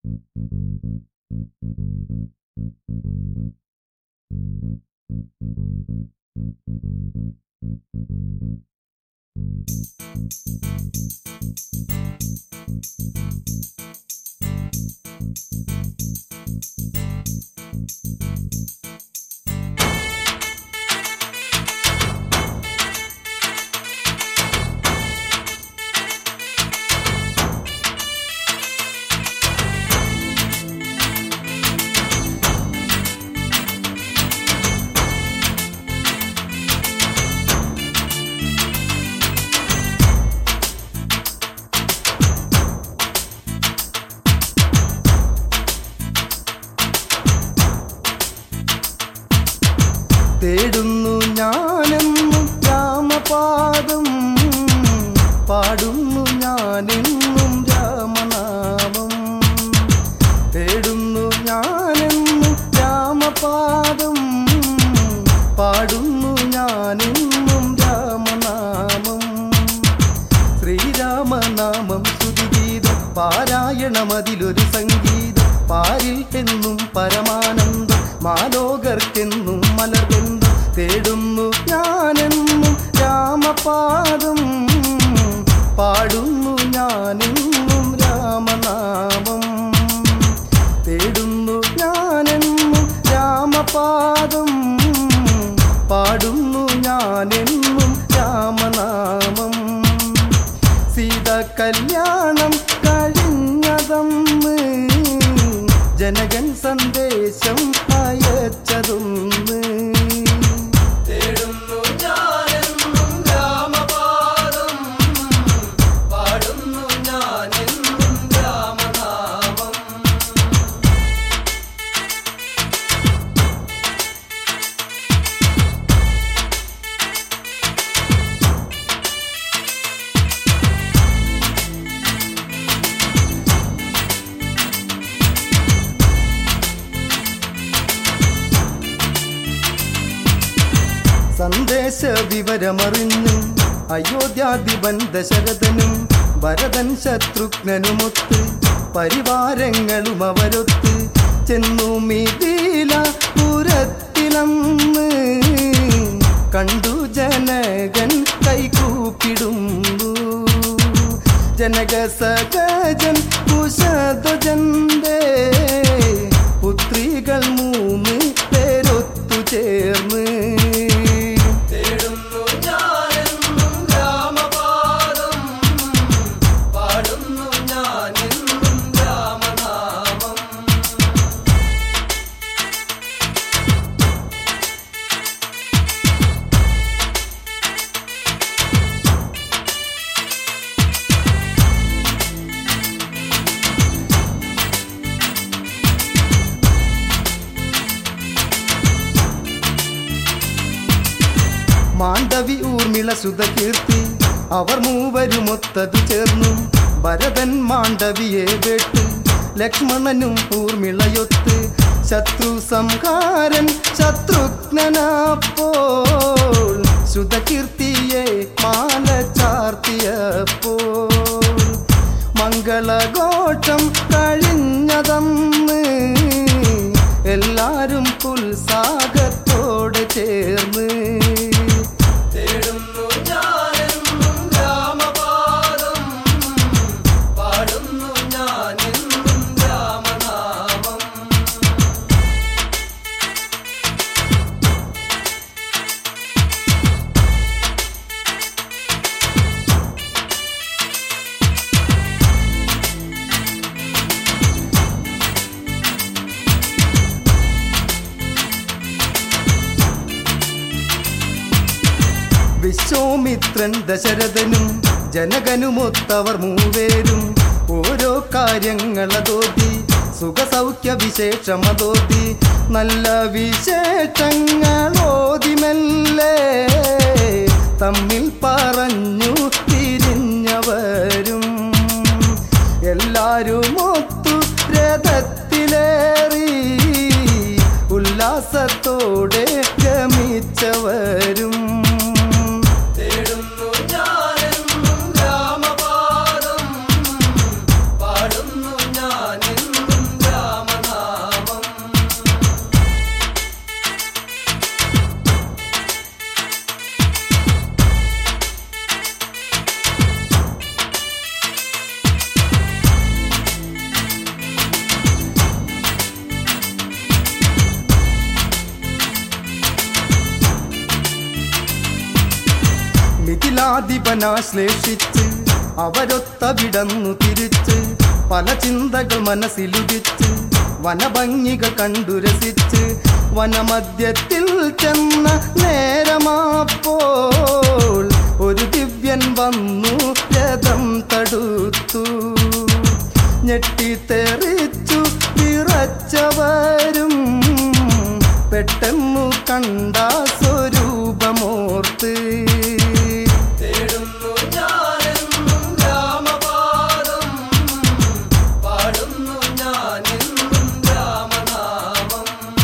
തേടുന്നു ഞാനെന്നും രാമപാദം പാടുന്നു ഞാനെന്നും രാമനാമം തേടുന്നു ഞാനെന്നും രാമപാദം പാടുന്നു ഞാനെന്നും രാമനാമം ശ്രീരാമനാമം സ്തുതിഗീതം പാരായണമതിലൊരു സംഗീതം പാരിൽ എന്നും പരമാനന്ദം മാലോകർക്കെന്നും മലർബന്ധം തേടുന്നു ഞാനെന്നും രാമപാദം പാടുന്നു ഞാനെന്നും രാമനാമം തേടുന്നു ഞാനെന്നും രാമപാദം പാടുന്നു ഞാനെന്നും രാമനാമം സീത കല്യാണം കഴിഞ്ഞതന്ന് ജനകൻ സന്ദേശം അയച്ചതൊന്ന് തേടുന്നു ഞാനെന്നും രാമപാദം പാടുന്നു ഞാനെന്നും രാമനാമം സന്ദേശ വിവരമറിഞ്ഞു അയോധ്യാധിപൻ ദശരഥനും ഭരതൻ ശത്രുഘ്നനുമൊത്ത് പരിവാരങ്ങളും അവരൊത്ത് ചെന്നു മിഥില പുരത്തിലന്ന് കണ്ടു ജനകൻ കൈകൂപ്പിടുന്നു ജനക സഹജൻ കുശധ്വജന്റെ പുത്രികൾ മൂന്ന് പേരൊത്തു ചേർന്ന് തേടുന്നു ഞാനെന്നും രാമപാദം പാടുന്നു ഞാനെന്നും രാമനാമം മാണ്ഡവി ഊർമിള സുതകീർത്തി അവർ മൂവരുമൊത്തതു ചേർന്നു ഭരതൻ മാണ്ഡവിയെ വെട്ട് ലക്ഷ്മണനും ഊർമിളയൊത്ത് ശത്രു സംഹാരൻ ശത്രുഘ്നനപ്പോൾ ശ്രുതകീർത്തിയെ മാല ചാർത്തിയപ്പോൾ മംഗളഘോഷം കഴിഞ്ഞതന്ന് എല്ലാരും ഉത്സാഹത്തോടെ ചേർന്ന് തേടുന്നു ഞാനെന്നും രാമപാദം പാടുന്നു ഞാനെന്നും രാമനാമം വിശ്വാമിത്രൻ ദശരഥനും ജനകനുമൊത്തവർ മൂവേരും ഓരോ കാര്യങ്ങളതോതി സുഖസൗഖ്യ വിശേഷമതോതി നല്ല വിശേഷങ്ങളോതി മെല്ലെ തമ്മിൽ പറഞ്ഞു തിരിഞ്ഞവരും എല്ലാരും ഒത്തു രഥത്തിലേറി ഉല്ലാസത്തോടെ ഗമിച്ചവരും തേടുന്നു ഞാനെന്നും രാമപാദം പാടുന്നു ഞാനെന്നും വനാധിപനാശ്ലേഷിച്ച് അവരൊത്ത വിടന്നു തിരിച്ച് പല ചിന്തകൾ മനസ്സിലുദിച്ച് വനഭംഗികൾ കണ്ടു രസിച്ച് വനമധ്യത്തിൽ ചെന്ന നേരമാപ്പോൾ ഒരു ദിവ്യൻ വന്നു രഥം തടുത്തു ഞെട്ടിത്തെറിച്ചു വിറച്ചവരും പെട്ടെന്നു കണ്ട സ്വരൂപമോർത്ത് തേടുന്നു ഞാനെന്നും രാമപാദം പാടുന്നു ഞാനെന്നും രാമനാമം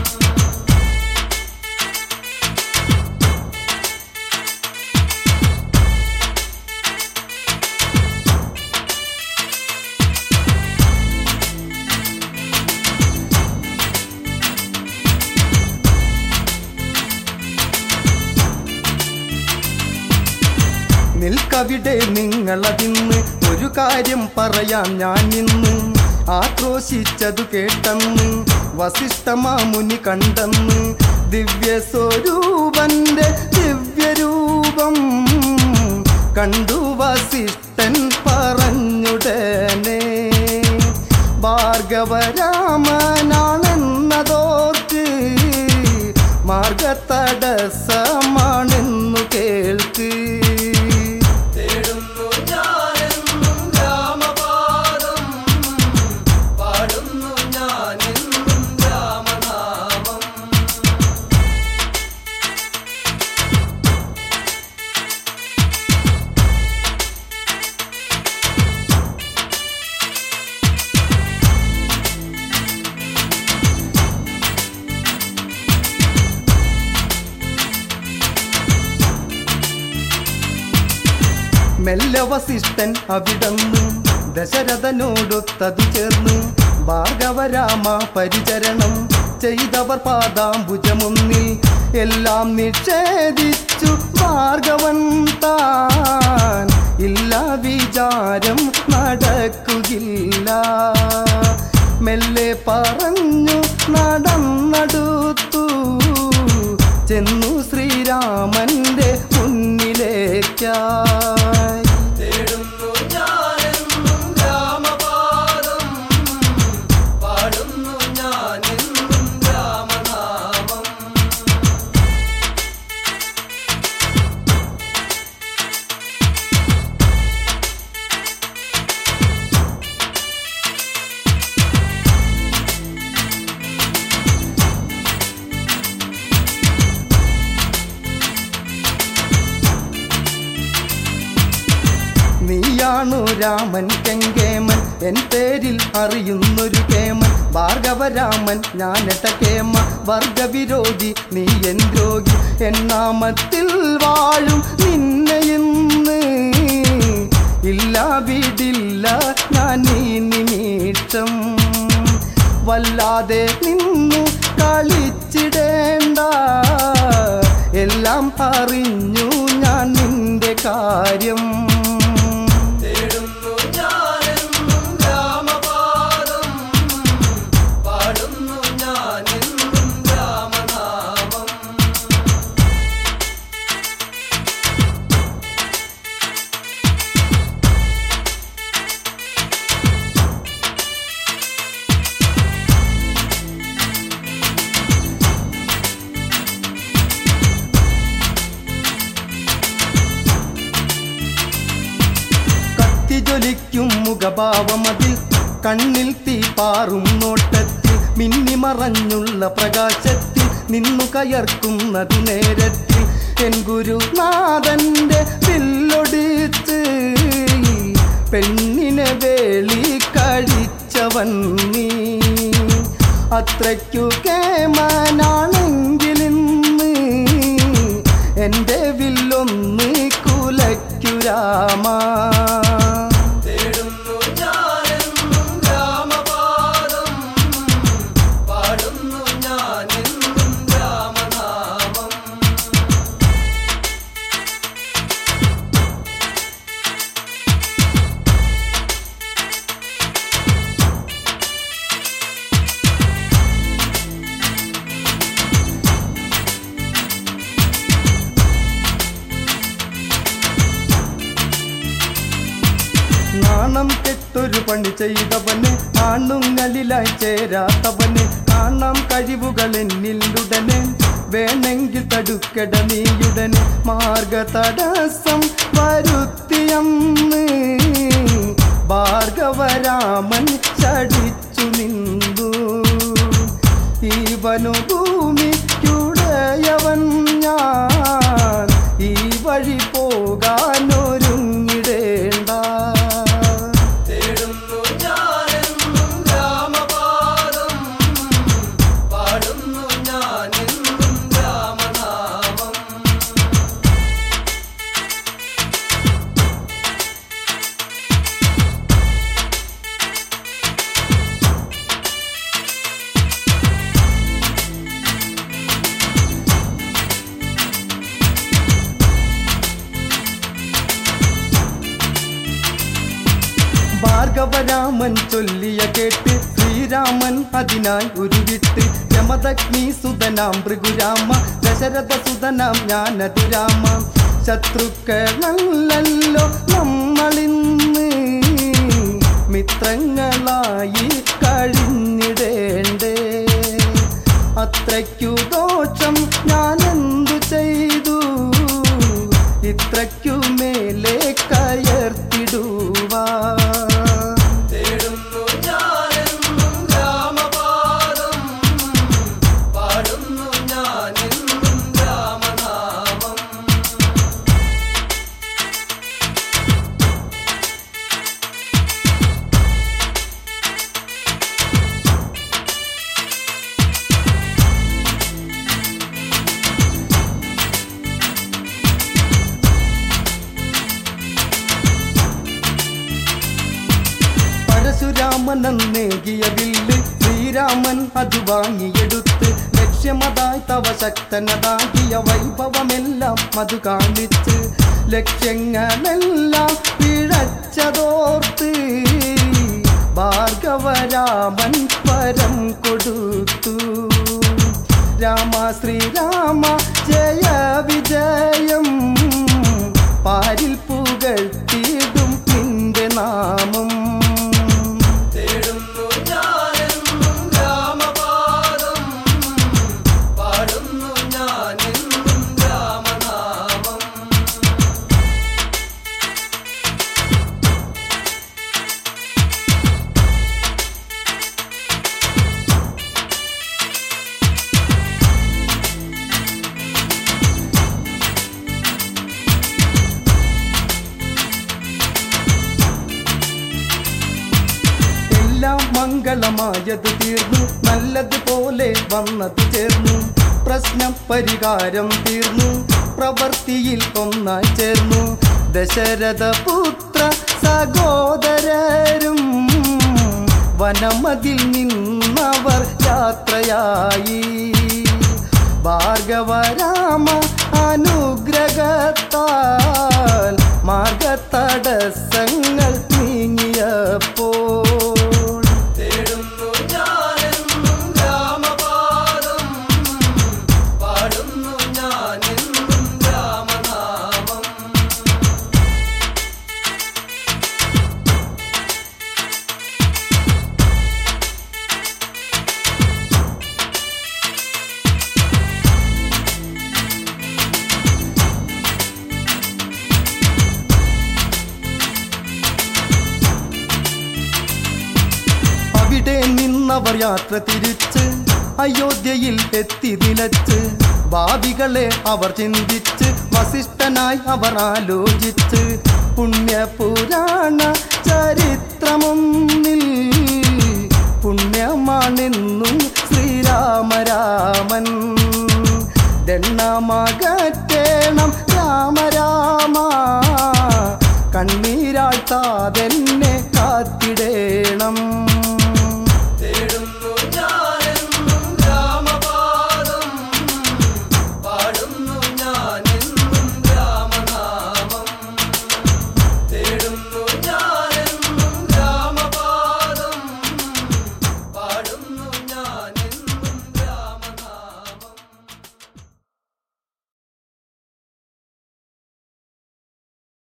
നിൽക്കവിടെ നിങ്ങളതിന്ന് ഒരു കാര്യം പറയാം ഞാൻ ഇന്ന് ആക്രോശിച്ചതു കേട്ടെന്ന് വസിഷ്ഠമാമുനി കണ്ടെന്ന് ദിവ്യ സ്വരൂപന്റെ ദിവ്യരൂപം കണ്ടു വസിഷ്ഠൻ പറഞ്ഞുടനെ ഭാർഗവരാമനാണെന്നതോർക്ക് മാർഗതടസ്സമാണെന്നു കേൾക്ക് തേടുന്നു ഞാനെന്നും രാമപാദം പാടുന്നു ഞാനെന്നും രാമനാമം മെല്ലെ വസിഷ്ഠൻ അവിടന്ന് ദശരഥനോടൊത്തതു ചേർന്ന് ഭാർഗവരാമ പരിചരണം ചെയ്തവർ പാദാംബുജമൊന്നിൽ എല്ലാം നിഷേധിച്ചു ഭാർഗവൻ താൻ ഇല്ല വിചാരം നടക്കുകയില്ല മെല്ലെ പറഞ്ഞു നടന്നടുത്തു ചെന്നു ശ്രീരാമന്റെ മുന്നിലേക്കായി തേടുന്നു ഞാനെന്നും രാമപാദം പാടുന്നു ഞാനെന്നും രാമനാമം നീയാണു രാമൻ കെങ്കേമൻ എൻ പേരിൽ അറിയുന്നൊരു കേമൻ ഭാർഗവരാമൻ ഞാനെട്ട കേമ വർഗവിരോധി നീ എൻ രോഗി എൻ നാമത്തിൽ വാഴും നിന്നെ ഇന്ന് ഇല്ല വിടില്ല ഞാൻ ഈ നിമിഷം വല്ലാതെ നിന്നു കളിച്ചിടേണ്ട എല്ലാം അറിഞ്ഞു ഞാൻ നിന്റെ കാര്യം തേടുന്നു ഞാനെന്നും രാമപാദം പാടുന്നു ഞാനെന്നും രാമനാമം കത്തിജ്വലിക്കും മുഖഭാവമതിൽ കണ്ണിൽ തീ പാറും നോട്ടത്തിൽ മിന്നിമറഞ്ഞുള്ള പ്രകാശത്തിൽ നിന്നു കയർക്കുന്നതു നേരത്തിൽ എൻ ഗുരുനാഥന്റെ വില്ലൊടിച്ച് പെണ്ണിനെ വേളി കഴിച്ചവൻ നീ അത്രയ്ക്കു കേമാനാണെങ്കിലിന്ന് എന്റെ വില്ലൊന്ന് കുലയ്ക്കുരാമാ തേടുന്നു ഞാനെന്നും രാമപാദം പാടുന്നു ഞാനെന്നും രാമനാമം ചെയ്തവന് ആണുങ്ങളിലായി ചേരാത്തവന് കാണാം കഴിവുകൾ എന്നിലുടനെ വേണമെങ്കിൽ തടുക്കട നീയുടനെ മാർഗ തടസ്സം വരുത്തിയന്ന് ഭാർഗവരാമൻ ചടിച്ചു നിന്നു ഈ വനുഭൂമിക്കുടയവൻ ഞാൻ ഈ വഴി പോകാനൊരുങ്ങിടേണ്ട തേടുന്നു ഞാനെന്നും രാമപാദം പാടുന്നു ഞാനെന്നും രാമനാമം ഭാർഗവരാമൻ ചൊല്ലിയ കേട്ട് ശ്രീരാമൻ അതിനായി ഉരുവിട്ട് യമദഗ്നി സുതനാം ഭൃഗുരാമ ദശരഥ സുതനാം ജ്ഞാനതിരാമ ശത്രുക്കളല്ലോ നമ്മളിന്ന് മിത്രങ്ങളായി കഴിഞ്ഞിടേണ്ടേ അത്രയ്ക്കു ദോഷം ഞാനെന്തു ചെയ്തു ഇത്രയ്ക്കു മേലെ കയർത്തിടുവാ തേടുന്നു ഞാനെന്നും രാമപാദം പാടുന്നു ഞാനെന്നും രാമനാമം പരശുരാമൻ നേകിയ വില്ല് ശ്രീരാമൻ അത് വാങ്ങിയെടുത്ത് ലക്ഷ്യമതായി തവ ശക്തനതാകിയ വൈഭവമെല്ലാം അത് കാണിച്ച് ലക്ഷ്യങ്ങളെല്ലാം പിഴച്ചതോർത്ത് ഭാർഗവരാമൻ പരം കൊടുത്തു രാമ ശ്രീരാമ ജയ വിജയം പാരിൽ പുകഴ്ത്തിയിടും നിന്റെ നാമം തേടുന്നു ഞാനെന്നും രാമപാദം പാടുന്നു ഞാനെന്നും രാമനാമം എല്ലാം മംഗളമായത് തീർന്നു നല്ലതുപോലെ വന്നത് ചേർന്നു പ്രശ്നം പരിഹാരം തീർന്നു പ്രവൃത്തിയിൽ ഒന്നായി ചേർന്നു ദശരഥ പുത്ര സഹോദരരും വനമതിൽ നിന്നവർ യാത്രയായി ഭാർഗവരാമ അനുഗ്രഹത്താൽ മാർഗതടസ്സങ്ങൾ നീങ്ങിയപ്പോൾ തേടുന്നു ഞാനെന്നും രാമപാദം പാടുന്നു ഞാനെന്നും രാമനാമം അവിടെ നിന്നവർ യാത്ര തിരിച്ച് അയോധ്യയിൽ എത്തി നിലച്ച് ഭാവികളെ അവർ ചിന്തിച്ച് വസിഷ്ഠനായി അവർ ആലോചിച്ച് പുണ്യപുരാണ ചരിത്രമൊന്നിൽ പുണ്യമാണെന്നും